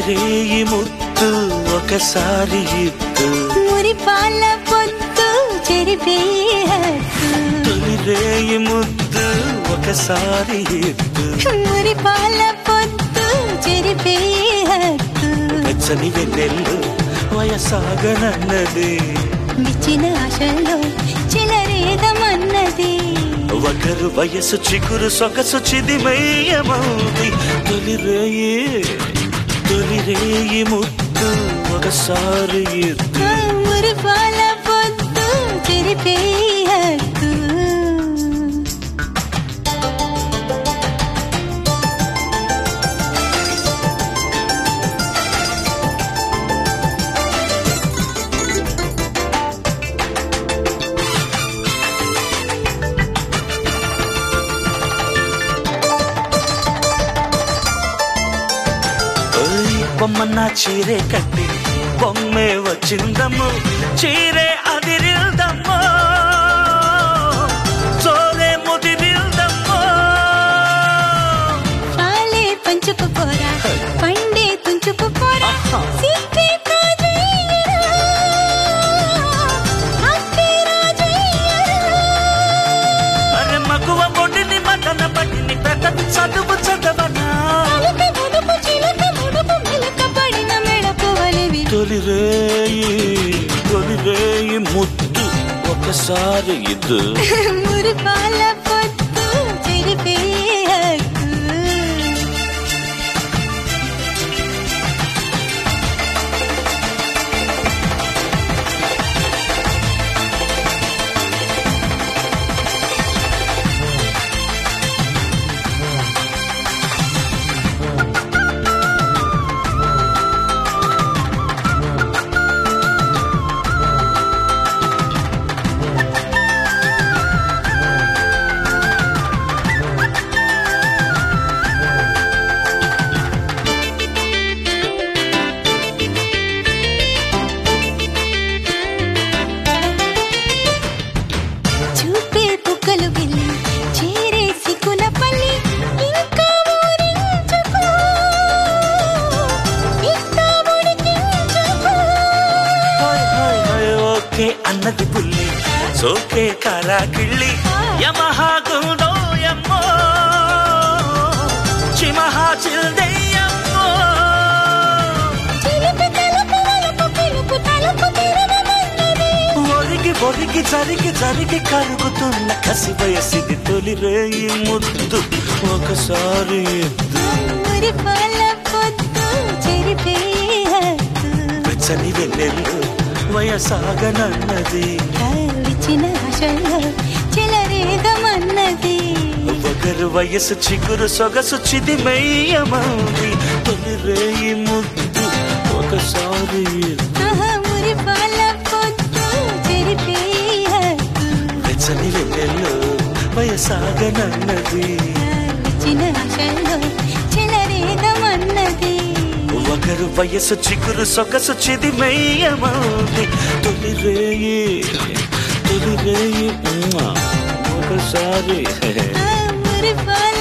తొలిరేయి ముత్తు ఒకసారి ఇద్దు మురిపాల పొత్తు చెరిపే హక్కు తొలిరేయి ముద్దు ఒకసారి ఇద్దు మురిపాల పొత్తు చెరిపే హక్కు వెచ్చని వెన్నెల్లు వయసాగనన్నది విచ్చిన ఆశల్లో చిలరేగమన్నది ఒకరు వయసు చిగురు సొగసు చిదిమయ్యమౌది తొలిరేయి తొలిరేయి ముద్దు ఒకసారి ఇద్దు ఆ మురిపాల పొత్తు చెరిపే హక్కు ఓయ్ బొమ్మన్న చీరే కట్టి బొమ్మే వచ్చిందమ్ము చీరే అదిరిల్దమ్మో చోరే ముదిరిల్దమ్మో పాలే పంచుకుపోరా పండే తుంచుకుపోరా ఆహా. సిద్ధి కాజేయరా అక్కే రాజేయరా అరే మగువ మొండిని మదన పట్టిని పెద్ద చదువు చదవనా అలక ముడుపు చిలక ముడుపు మెలక పడిన మెడకు వలివి తొలిరేయి తొలిరేయి ముద్దు ఒకసారి ఇద్దు మురిపాల పొత్తు చెరిపే హక్కు చూపే పుక్కలు గిల్లి చేరేసి కునపల్లి ఇంకా ఊరించుకో ఇంకా ఉడికించుకో హాయ్ హాయ్ హాయ్ ఓకే అన్నది పుల్లి సోకే కారాకిళ్ళి యమహా గుందో యమ్మో చిమహా చిల్దెయ్యమ్మో చిలిపి తలుపు వలుపు పిలుపు తలుపు తెరవమన్నది ఒరిగి ఒరిగి జరిగి జరిగి కరుగుతున్న కసి వయసిది తొలి రేయి ముద్దు ఒకసారి ఎద్దు మురిపాల పొత్తు చెరిపే హక్కు వెచ్చని వెన్నెల్లు వయసాగనన్నది విచ్చిన ఆశల్లో చెలరేగమన్నది ఒకరు వయసు చిగురు సొగసు చిదిమయ్యమౌది తొలి రేయి ముద్దు ఒకసారి ఎద్దు ఆహా మురిపాల పొత్తు చెరిపే హక్కు వెచ్చని వెన్నెల్లు వయసాగనన్నది విచ్చిన ఆశల్లో చెలరేగమన్నది ఒకరు వయసు చిగురు సొగసు చిదిమయ్యమౌది తొలి రేయి తొలి రేయి ఉమ్మా. ఒకసారి ఆ మురిపాల